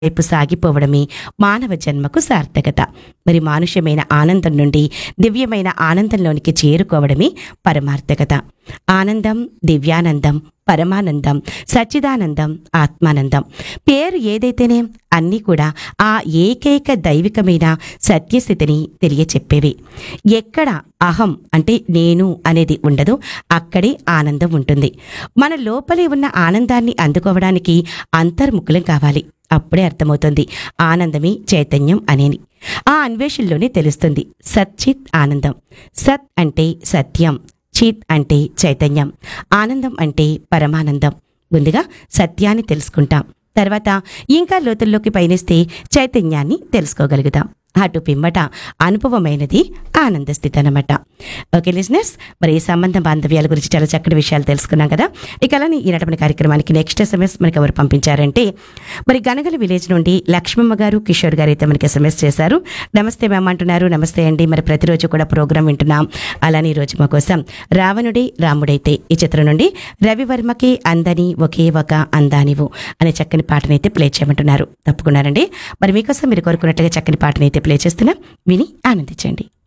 వైపు సాగిపోవడమే మానవ జన్మకు సార్థకత మరి మానుష్యమైన ఆనందం నుండి దివ్యమైన ఆనందంలోనికి చేరుకోవడమే పరమార్థకత ఆనందం దివ్యానందం పరమానందం సచ్చిదానందం ఆత్మానందం పేరు ఏదైతేనే అన్నీ కూడా ఆ ఏకైక దైవికమైన సత్యస్థితిని తెలియచెప్పేవి ఎక్కడ అహం అంటే నేను అనేది ఉండదు అక్కడే ఆనందం ఉంటుంది మన లోపలే ఉన్న ఆనందాన్ని అందుకోవడానికి అంతర్ముఖులం కావాలి అప్పుడే అర్థమవుతుంది ఆనందమే చైతన్యం అనేది ఆ అన్వేషణలోనే తెలుస్తుంది సచ్చిత్ ఆనందం సత్ అంటే సత్యం చిత్ అంటే చైతన్యం ఆనందం అంటే పరమానందం ముందుగా సత్యాన్ని తెలుసుకుంటాం తర్వాత ఇంకా లోతుల్లోకి పయనిస్తే చైతన్యాన్ని తెలుసుకోగలుగుతాం అటు పిమ్మట అనుభవమైనది ఆనంద స్థితి అనమాట ఓకే లిజినెస్ మరి ఈ సంబంధ బాంధవ్యాల గురించి చాలా చక్కటి విషయాలు తెలుసుకున్నాం కదా ఇక అలానే ఈనాటి మన కార్యక్రమానికి నెక్స్ట్ ఎస్ఎంఎస్ మనకి ఎవరు పంపించారంటే మరి గనగల విలేజ్ నుండి లక్ష్మమ్మ గారు కిషోర్ గారు అయితే మనకి ఎస్ఎంఎస్ చేశారు నమస్తే మ్యామ్ అంటున్నారు నమస్తే అండి మరి ప్రతిరోజు కూడా ప్రోగ్రాం వింటున్నాం అలానే ఈ రోజు మా కోసం రావణుడే రాముడైతే ఈ చిత్రం నుండి రవివర్మకి అందని ఒకే ఒక అందానివు అనే చక్కని పాటనైతే ప్లే చేయమంటున్నారు తప్పుకున్నారండి మరి మీకోసం మీరు కోరుకున్నట్లుగా చక్కని పాటనైతే ప్లే చేస్తున్నాం విని ఆనందించండి